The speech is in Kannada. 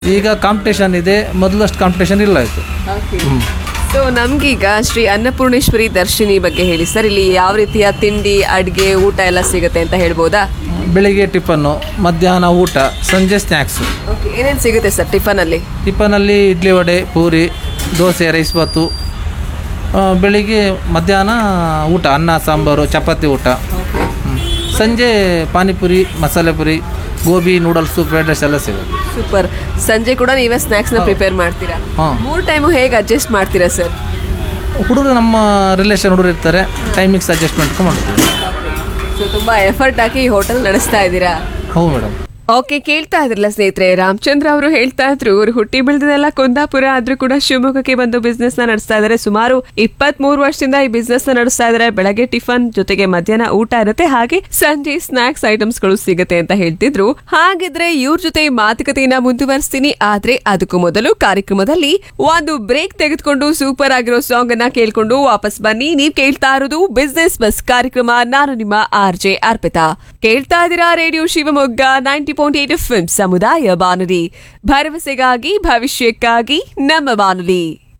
ಈಗ ಕಾಂಪಿಟೇಷನ್ ಇದೆ ಮೊದಲಷ್ಟು ಕಾಂಪಿಟೇಷನ್ ಇಲ್ಲ ಆಯಿತು ಸೊ ನಮ್ಗೀಗ ಶ್ರೀ ಅನ್ನಪೂರ್ಣೇಶ್ವರಿ ದರ್ಶಿನಿ ಬಗ್ಗೆ ಹೇಳಿ ಸರ್ ಇಲ್ಲಿ ಯಾವ ರೀತಿಯ ತಿಂಡಿ ಅಡ್ಗೆ ಊಟ ಎಲ್ಲ ಸಿಗುತ್ತೆ ಅಂತ ಹೇಳ್ಬೋದಾ ಬೆಳಿಗ್ಗೆ ಟಿಫನ್ನು ಮಧ್ಯಾಹ್ನ ಊಟ ಸಂಜೆ ಸ್ನ್ಯಾಕ್ಸು ಓಕೆ ಏನೇನು ಸಿಗುತ್ತೆ ಸರ್ ಟಿಫನಲ್ಲಿ ಟಿಫನಲ್ಲಿ ಇಡ್ಲಿ ವಡೆ ಪೂರಿ ದೋಸೆ ರೈಸ್ ಬಾತು ಆ, ಬೆಳಿಗ್ಗೆ ಮಧ್ಯಾಹ್ನ ಊಟ ಅನ್ನ ಸಾಂಬಾರು ಚಪಾತಿ ಊಟ ಹ್ಮ್. ಸಂಜೆ panipuri masala puri gobi noodles fried rice ಎಲ್ಲ ಸಿಗುತ್ತೆ ಸೂಪರ್ ಸಂಜೆ ಕೂಡ ನೀವೇ ಸ್ನ್ಯಾಕ್ಸ್ನ ಪ್ರಿಪೇರ್ ಮಾಡ್ತೀರಾ ಹಾಂ ಮೂರು ಟೈಮು ಹೇಗೆ ಅಡ್ಜಸ್ಟ್ ಮಾಡ್ತೀರಾ ಸರ್ ಹುಡುಗರು ನಮ್ಮ ರಿಲೇಷನ್ ಹುಡುಗರು ಇರ್ತಾರೆ ಟೈಮಿಂಗ್ಸ್ ಅಡ್ಜಸ್ಟ್ಮೆಂಟ್ ಮಾಡ್ತೀವಿ ಸೊ ತುಂಬ ಎಫರ್ಟ್ ಹಾಕಿ ಈ ಹೋಟೆಲ್ ನಡೆಸ್ತಾ ಇದ್ದೀರಾ ಹೌದು ಮೇಡಮ್ ಓಕೆ ಕೇಳ್ತಾ ಇದ್ರಲ್ಲ ಸ್ನೇಹಿತರೆ ರಾಮಚಂದ್ರ ಅವರು ಹೇಳ್ತಾ ಇದ್ರು ಅವ್ರು ಹುಟ್ಟಿ ಬೆಳೆದದೆಲ್ಲ ಕುಂದಾಪುರ ಆದ್ರೂ ಕೂಡ ಶಿವಮೊಗ್ಗಕ್ಕೆ ಬಂದು ಬಿಸ್ನೆಸ್ ನ ನಡೆಸ್ತಾ ಇದ್ದಾರೆ ಸುಮಾರು ಇಪ್ಪತ್ತ್ ಮೂರು ವರ್ಷದಿಂದ ಈ ಬಿಸ್ನೆಸ್ ನ ನಡೆಸ್ತಾ ಇದ್ದಾರೆ ಬೆಳಗ್ಗೆ ಟಿಫನ್ ಜೊತೆಗೆ ಮಧ್ಯಾಹ್ನ ಊಟ ಇರುತ್ತೆ ಹಾಗೆ ಸಂಜೆ ಸ್ನಾಕ್ಸ್ ಐಟಮ್ಸ್ ಗಳು ಸಿಗುತ್ತೆ ಅಂತ ಹೇಳ್ತಿದ್ರು ಹಾಗಿದ್ರೆ ಇವ್ರ ಜೊತೆ ಈ ಮಾತುಕತೆಯನ್ನ ಮುಂದುವರಿಸ್ತೀನಿ ಆದ್ರೆ ಅದಕ್ಕೂ ಮೊದಲು ಕಾರ್ಯಕ್ರಮದಲ್ಲಿ ಒಂದು ಬ್ರೇಕ್ ತೆಗೆದುಕೊಂಡು ಸೂಪರ್ ಆಗಿರೋ ಸಾಂಗ್ ಅನ್ನ ಕೇಳ್ಕೊಂಡು ವಾಪಸ್ ಬನ್ನಿ ನೀವ್ ಕೇಳ್ತಾ ಇರೋದು ಬಿಸ್ನೆಸ್ ಬಸ್ ಕಾರ್ಯಕ್ರಮ ನಾನು ನಿಮ್ಮ ಆರ್ ಜೆ ಅರ್ಪಿತಾ ಕೇಳ್ತಾ ಇದ್ದೀರಾ radio Shivamogga ninety point eight F ಸಮುದಾಯ ಬಾನುಲಿ ಭರವಸೆಗಾಗಿ ಭವಿಷ್ಯಕ್ಕಾಗಿ ನಮ್ಮ ಬಾನುಲಿ